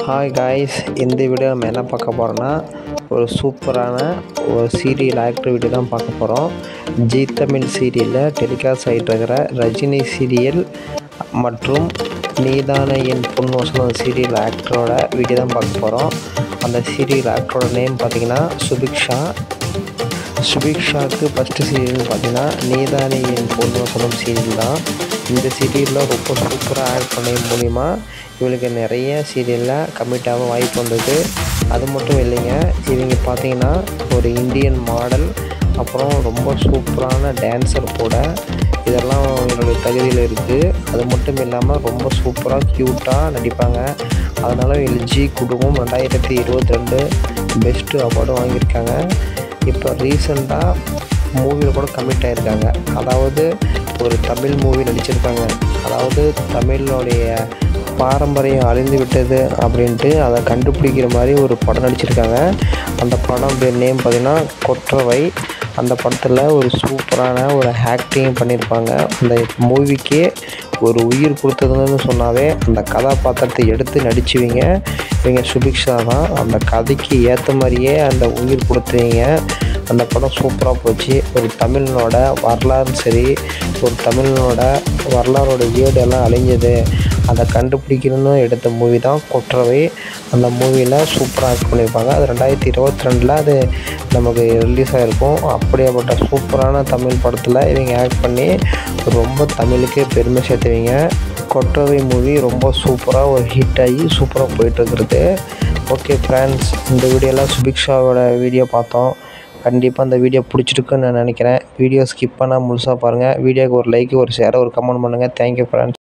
hi guys இந்த video நம்ம என்ன பார்க்க போகிறோன்னா ஒரு சூப்பரான ஒரு சீரியல் ஆக்டர் வீடியோ தான் பார்க்க போகிறோம் ஜி தமிழ் சீரியலில் டெலிகாஸ்ட் ஆகிட்டு இருக்கிற ரஜினி சீரியல் மற்றும் நீதான என் பொன் வசனம் சீரியல் ஆக்டரோட வீடியோ தான் பார்க்க போகிறோம் அந்த சீரியல் ஆக்டரோட நேம் பார்த்தீங்கன்னா சுபிக்ஷா சுபிக்ஷாவுக்கு ஃபஸ்ட்டு சீரியல் பார்த்தீங்கன்னா நீதானே என் பொன் வசனம் சீரியல் தான் இந்த சீரியலில் ரொம்ப சூப்பராக ஆக்ட் பண்ணது மூலிமா இவளுக்கு நிறைய சீரியலில் கமிட் ஆக வாய்ப்பு வந்தது அது மட்டும் இல்லைங்க இவங்க பார்த்தீங்கன்னா ஒரு இந்தியன் மாடல் அப்புறம் ரொம்ப சூப்பரான டான்ஸர் கூட இதெல்லாம் இவங்களுடைய தகுதியில் இருக்குது அது மட்டும் இல்லாமல் ரொம்ப சூப்பராக க்யூட்டாக நடிப்பாங்க அதனால் எல்ஜி குடும்பம் ரெண்டாயிரத்தி இருபத்தி ரெண்டு பெஸ்ட்டு அவார்டும் வாங்கியிருக்காங்க இப்போ ரீசெண்டாக மூவியில் கூட கமிட் ஆகிருக்காங்க அதாவது ஒரு தமிழ் மூவி நடிச்சிருக்காங்க அதாவது தமிழோடைய பாரம்பரியம் அழிந்து விட்டது அப்படின்ட்டு அதை கண்டுபிடிக்கிற மாதிரி ஒரு படம் நடிச்சிருக்காங்க அந்த படம் பேர் நேம் பார்த்திங்கன்னா கொற்றவை அந்த படத்தில் ஒரு சூப்பரான ஒரு ஆக்டிங் பண்ணியிருப்பாங்க அந்த மூவிக்கே ஒரு உயிர் கொடுத்ததுன்னு சொன்னாவே அந்த கதாபாத்திரத்தை எடுத்து நடிச்சுவீங்க இவங்க சுபிக்ஷா தான் அந்த கதைக்கு ஏற்ற மாதிரியே அந்த உயிர் கொடுத்துவீங்க அந்த படம் சூப்பராக போச்சு ஒரு தமிழனோட வரலாறும் சரி ஒரு தமிழனோட வரலாறோட ஏடு எல்லாம் அழிஞ்சது அதை கண்டுபிடிக்கணும்னு எடுத்த மூவி தான் கொற்றவை அந்த மூவியில் சூப்பராக ஆக்ட் பண்ணியிருப்பாங்க அது ரெண்டாயிரத்தி இருபத்தி ரெண்டில் அது நமக்கு ரிலீஸ் ஆகிருக்கும் அப்படியேப்பட்ட சூப்பரான தமிழ் படத்தில் இவங்க ஆக்ட் பண்ணி ரொம்ப தமிழுக்கே பெருமை சேர்த்துவீங்க கொற்றவை மூவி ரொம்ப சூப்பராக ஒரு ஹிட் ஆகி சூப்பராக போயிட்டுருக்குறது ஓகே ஃப்ரெண்ட்ஸ் இந்த வீடியோலாம் சுபிக்ஷாவோட வீடியோ பார்த்தோம் கண்டிப்பாக அந்த வீடியோ பிடிச்சிருக்குன்னு நான் நினைக்கிறேன் வீடியோ ஸ்கிப் பண்ணால் முழுசாக பாருங்கள் வீடியோக்கு ஒரு லைக் ஒரு ஷேர் ஒரு கமெண்ட் பண்ணுங்கள் தேங்க்யூ ஃப்ரெண்ட்ஸ்